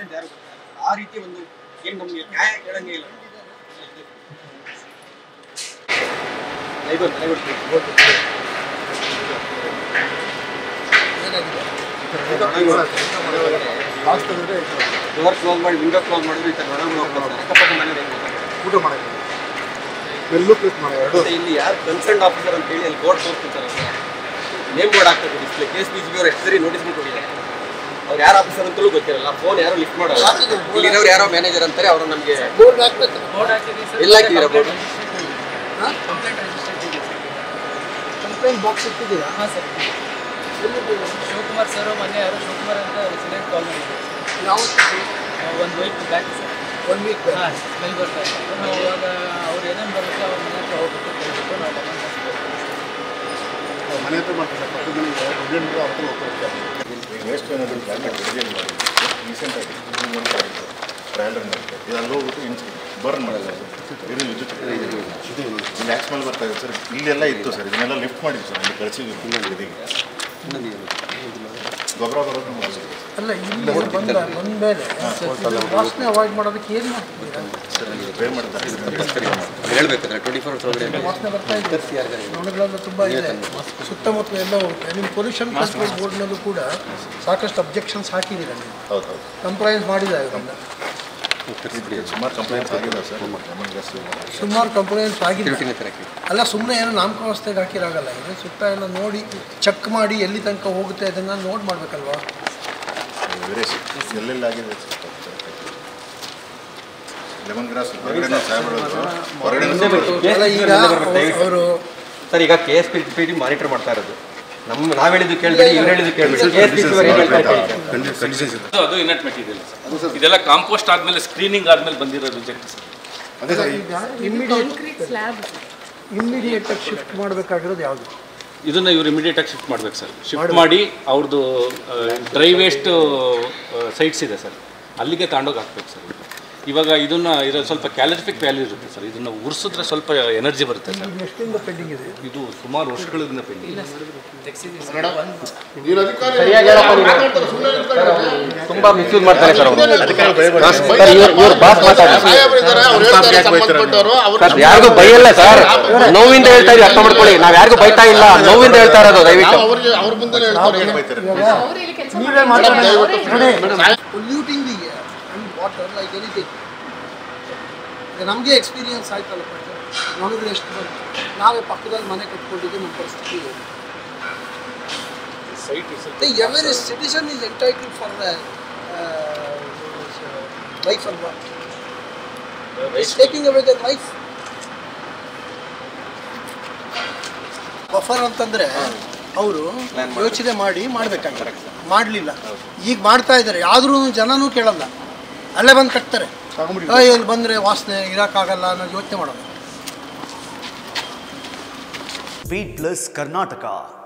ಅಂತ ಯಾರು ಗೊತ್ತಾಗಲ್ಲ. ಆ ರೀತಿ ಒಂದು ಏನ್ ನಮ್ಗೆ ನ್ಯಾಯ ಕೇಳಂಗೆ ಇಲ್ಲ ದಯವಿಟ್ಟು ದಯವಿಟ್ಟು ಹಾಕ್ತಂದ್ರೆ ಡೋರ್ ಕ್ಲೋಸ್ ಮಾಡಿ ವಿಂಡೋ ಕ್ಲೋಸ್ ಮಾಡಿದ್ರೆ ಈ ಥರ ಒಳಗಡೆ ಹೋಗ್ತಾರೆ ಅಕ್ಕಪಕ್ಕ ಮನೆ ಬೇಕು ಊಟ ಮಾಡೋದು ಬೆಲ್ಲು ಪ್ಲೇಸ್ ಮಾಡೋ ಎರಡು ಮತ್ತೆ ಇಲ್ಲಿ ಯಾರು ಕನ್ಸರ್ನ್ ಆಫೀಸರ್ ಅಂತ ಹೇಳಿ ಅಲ್ಲಿ ಬೋರ್ಡ್ ತೋರಿಸ್ತಿರ್ತಾರೆ ನೇಮ್ ಬೋರ್ಡ್ ಆಗ್ತದೆ display case B C B ಅವ್ರು ಎಷ್ಟು ಸರಿ ನೋಟಿಸ್ ಕೊಟ್ಟಿದ್ದಾರೆ ಅವ್ರು ಯಾರು ಆಫೀಸರ್ ಅಂತಲೂ ಗೊತ್ತಿರಲ್ಲ ಫೋನ್ ಯಾರು ಲಿಫ್ಟ್ ಮಾಡಲ್ಲ ಇಲ್ಲಿರೋರು ಯಾರೋ ಮ್ಯಾನೇಜರ್ ಅಂತಾರೆ ಅವರು ನಮಗೆ ಬೋರ್ಡ್ ಹಾಕ್ಬೇಕು ಎಲ್ಲ ಹಾಕಿದ್ದೀರಾ ಬೋರ್ಡ್ ಕಂಪ್ಲೇಂಟ್ ಬಾಕ್ಸ್ ಇಟ್ಟಿದ್ದೀರಾ ಹಾಂ ಸರ್ ಶಿವಕುಮಾರ್ ಸರ್ ಮೊನ್ನೆ ಯಾರೋ ಶಿವಕುಮಾರ್ ಅಂತ ರೆಸಿಡೆಂಟ್ ಕಾಲ್ ಮಾಡಿದ್ರು ಯಾವ ಒಂದು week back sir one week ಹಾಂ ಸ್ಮೆಲ್ ಬರ್ತಾ ಇತ್ತು ನಾವು ಇವಾಗ ಅವ್ರು ಏನೇನು ಬರುತ್ತೆ ಅವ್ರ ಮನೆ ಹತ್ರ ಹೋಗ್ಬಿಟ್ಟು ಕೇಳ್ಬಿಟ್ಟು ನಾವು ಲೆಮನ್ ಮನೆ ಹತ್ರ ಮಾಡ್ತಾರೆ ಪಕ್ಕದ ಮನೆಗೆ ರೆಸಿಡೆಂಟ್ ಅವ್ರ ಹತ್ರ ಹೋಗ್ತಾರೆ ವೇಸ್ಟ್ ಏನಾದರೂ ಕ್ಲೈಮೇಟ್ ರಿವಿಷನ್ ಮಾಡಿ ರೀಸೆಂಟಾಗಿ ಟ್ರಯಲ್ ರನ್ ಮಾಡಿದೆ ಇದು ಅಲ್ಲಿ ಹೋಗ್ಬಿಟ್ಟು ಇನ್ಸ್ ಬರ್ನ್ ಮಾಡಿಲ್ಲ ಸರ್ ಇದು ವಿದ್ಯುತ್ ಇಲ್ಲಿ ಯಾಕೆ ಸ್ಮೆಲ್ ಬರ್ತಾ ಇದೆ ಸರ್ ಇಲ್ಲೆಲ್ಲ ಇತ್ತು ಸರ್ ಇದನ್ನೆಲ್ಲ ಲಿಫ್ಟ್ ಮಾಡಿದ್ವಿ ಸರ್ ಅಲ್ಲಿ ಕಳಿಸಿದ್ವಿ ಇದೀಗ ಗೊಬ್ಬರ ಬರೋದು ಮಾಡಿದ್ವಿ ಅಲ್ಲ ಇಲ್ಲಿ ಬಂದ ಬಂದಮೇಲೆ ವಾಸನೆ ಅವಾಯ್ಡ್ ಮಾಡೋದಕ್ಕೆ ಏನು ಮಾಡ್ತಿದ್ದೀರಾ ಸರ್ ಅಲ್ಲಿ ಟ್ರೈ ಮಾಡ್ತಾರೆ ಹೇಳ್ಬೇಕಾದ್ರೆ ಟ್ವೆಂಟಿ ಫೋರ್ ಅವರ್ಸ್ ಒಳಗಡೆ ವಾಸನೆ ಬರ್ತಾ ಇದೆ ನೊಣಗಳೆಲ್ಲ ತುಂಬ ಇದೆ ಸುತ್ತಮುತ್ತ ಎಲ್ಲ ಹೋಗುತ್ತೆ ನಿಮ್ಮ ಪೊಲ್ಯೂಷನ್ ಕಂಟ್ರೋಲ್ ಬೋರ್ಡ್ನಲ್ಲೂ ಕೂಡ ಸಾಕಷ್ಟು ಅಬ್ಜೆಕ್ಷನ್ಸ್ ಹಾಕಿದ್ದೀರಾ ನೀವು ಹೌದು ಹೌದು ಕಂಪ್ರೈಸ್ ಮಾಡಿದ್ದಾರೆ ಇದನ್ನ ಸುಮಾರು ಕಂಪ್ಲೇಂಟ್ಸ್ ಆಗಿದೆ ಸರ್ ಲೆಮನ್ ಗ್ಯಾಸ್ ಸುಮಾರು ಕಂಪ್ಲೇಂಟ್ಸ್ ಆಗಿದೆ ತಿರುಟಿನ ತರಕ್ಕೆ ಅಲ್ಲ ಸುಮ್ಮನೆ ಏನೋ ನಾಮಕಾವಸ್ಥೆಗೆ ಹಾಕಿರಾಗಲ್ಲ ಇದು ಸುತ್ತ ಎಲ್ಲ ನೋಡಿ ಚೆಕ್ ಮಾಡಿ ಎಲ್ಲಿ ತನಕ ಹೋಗುತ್ತೆ ಅದನ್ನು ನೋಟ್ ಮಾಡಬೇಕಲ್ವಾ ವೇರಿಯಸ್ ಎಲ್ಲೆಲ್ಲಿ ಆಗಿದೆ ಲೆಮನ್ ಗ್ರಾಸ್ ಹೊರಗಡೆ ಸಾಹೇಬ್ರು ಹೊರಗಡೆ ಅಲ್ಲ ಈಗ ಅವರು ಸರ್ ಈಗ K S P P T monitor ಮಾಡ್ತಾ ಇರೋದು ನಮ್ಮ ನಾವ್ ಹೇಳಿದ್ದು ಕೇಳ್ಬೇಡಿ ಇವ್ರು ಹೇಳಿದ್ದು ಕೇಳ್ಬೇಡಿ ಕೆ ಎಸ್ ಪಿ ಸಿ ಏನು ಹೇಳ್ತಾ ಇದ್ದಾರೆ ಕಂಡೀಷನ್ಸ್ ಇದೆ ಅದು ಇನೆಟ್ ಮೆಟೀರಿಯಲ್ ಸರ್ ಇದೆಲ್ಲ ಕಾಂಪೋಸ್ಟ್ ಆದ್ಮೇಲೆ ಸ್ಕ್ರೀನಿಂಗ್ ಆದ್ಮೇಲೆ ಬಂದಿರೋ ರಿಜೆಕ್ಟ್ ಸರ್ ಅದೇ ಸರ್ ಈಗ ಇಮ್ಮಿಡಿಯೇಟ್ ಇಮ್ಮಿಡಿಯೇಟಾಗಿ ಶಿಫ್ಟ್ ಮಾಡಬೇಕಾಗಿರೋದು ಯಾವುದು ಇದನ್ನ ಇವ್ರು ಇಮಿಡಿಯೇಟ್ ಆಗಿ ಶಿಫ್ಟ್ ಮಾಡ್ಬೇಕು ಸರ್ ಶಿಫ್ಟ್ ಮಾಡಿ ಅವ್ರದ್ದು ಡ್ರೈ ವೇಸ್ಟ್ ಸೈಟ್ಸ್ ಇದೆ ಸರ್ ಅಲ್ಲಿಗೆ ತಗೊಂಡೋಗಿ ಹಾಕ್ಬೇಕು ಸರ್ ಇವಾಗ ಇದನ್ನ ಇರೋ ಸ್ವಲ್ಪ ಕ್ಯಾಲರಿಫಿಕ್ ವ್ಯಾಲ್ಯೂ ಇರುತ್ತೆ ಸರ್ ಇದನ್ನ ಉರ್ಸಿದ್ರೆ ಸ್ವಲ್ಪ ಎನರ್ಜಿ ಬರುತ್ತೆ ಸರ್ ಇದು ಎಷ್ಟಿಂದ ಪೆಂಡಿಂಗ್ ಇದೆ ಇದು ಸುಮಾರು ವರ್ಷಗಳಿಂದ ಪೆಂಡಿಂಗ್ ತುಂಬಾ ಮಿಸ್ಯೂಸ್ ಮಾಡ್ತಾರೆ ಸರ್ ಅವರು ಸರ್ ಯಾರಿಗೂ ಬೈಯಲ್ಲ ಸರ್ ನೋವಿಂದ ಹೇಳ್ತಾ ಇದ್ದೀವಿ ಅರ್ಥ ಮಾಡ್ಕೊಳ್ಳಿ ನಾವ್ ಯಾರಿಗೂ ಬೈತಾ ಇಲ್ಲ ನೋವಿಂದ ಹೇಳ್ತಾ ಇರೋದು ದಯವಿಟ್ಟು ಅವ್ರ ಮುಂದೆ ಹೇಳ್ತಾರೆ ನೀವೇ ಮಾತಾಡಿ polluting the air and water like anything ನಮಗೆ ಎಕ್ಸ್ಪೀರಿಯನ್ಸ್ ಆಯ್ತಲ್ಲಪ್ಪ ನಮಗೆ ಎಷ್ಟು ಬಂತು ನಾವೇ ಪಕ್ಕದಲ್ಲಿ ಮನೆ ಕಟ್ಕೊಂಡಿದ್ದು ನಮ್ಮ ಪರಿಸ್ಥಿತಿ ಏನು every citizen is entitle for life ಅಲ್ವಾ taking away the life buffer ಅಂತಂದ್ರೆ ಅವರು ಯೋಚನೆ ಮಾಡಿ ಮಾಡ್ಬೇಕಾಗ್ತಾರೆ ಮಾಡಲಿಲ್ಲ ಈಗ ಮಾಡ್ತಾ ಇದ್ದಾರೆ ಆದ್ರೂ ಜನನೂ ಕೇಳಲ್ಲ ಅಲ್ಲೇ ಬಂದು ಕಟ್ತಾರೆ ಆ, ಇಲ್ಲಿ ಬಂದರೆ ವಾಸನೆ ಇರೋಕ್ಕಾಗಲ್ಲ ಅನ್ನೋ ಯೋಚನೆ ಮಾಡೋದು ಸ್ಪೀಡ್ ಪ್ಲಸ್ ಕರ್ನಾಟಕ